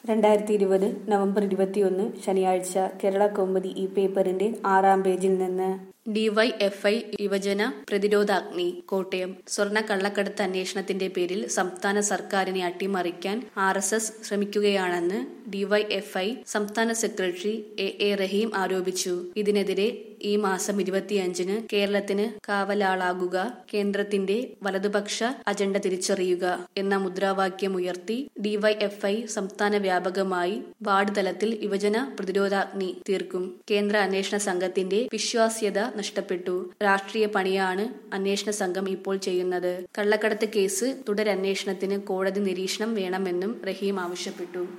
രണ്ടായിരത്തി ഇരുപത് നവംബർ ഇരുപത്തിയൊന്ന് ശനിയാഴ്ച കേരള കൗമുദി ഈ പേപ്പറിന്റെ ആറാം പേജിൽ നിന്ന് ഡിവൈഎഫ്ഐ യുവജന പ്രതിരോധാഗ്നി കോട്ടയം സ്വർണ്ണ കള്ളക്കടത്ത് അന്വേഷണത്തിന്റെ പേരിൽ സംസ്ഥാന സർക്കാരിനെ അട്ടിമറിക്കാൻ ആർ എസ് എസ് ശ്രമിക്കുകയാണെന്ന് ഡിവൈഎഫ്ഐ സംസ്ഥാന സെക്രട്ടറി എ എ റഹീം ആരോപിച്ചു ഇതിനെതിരെ ഈ മാസം ഇരുപത്തിയഞ്ചിന് കേരളത്തിന് കാവലാളാകുക കേന്ദ്രത്തിന്റെ വലതുപക്ഷ അജണ്ട തിരിച്ചറിയുക എന്ന മുദ്രാവാക്യമുയർത്തി ഡിവൈഎഫ്ഐ സംസ്ഥാന വ്യാപകമായി വാർഡ് തലത്തിൽ യുവജന പ്രതിരോധാഗ്നി തീർക്കും കേന്ദ്ര അന്വേഷണ സംഘത്തിന്റെ വിശ്വാസ്യത നഷ്ടപ്പെട്ടു രാഷ്ട്രീയ പണിയാണ് അന്വേഷണ സംഘം ഇപ്പോൾ ചെയ്യുന്നത് കള്ളക്കടത്ത് കേസ് തുടരന്വേഷണത്തിന് കോടതി നിരീക്ഷണം വേണമെന്നും റഹീം ആവശ്യപ്പെട്ടു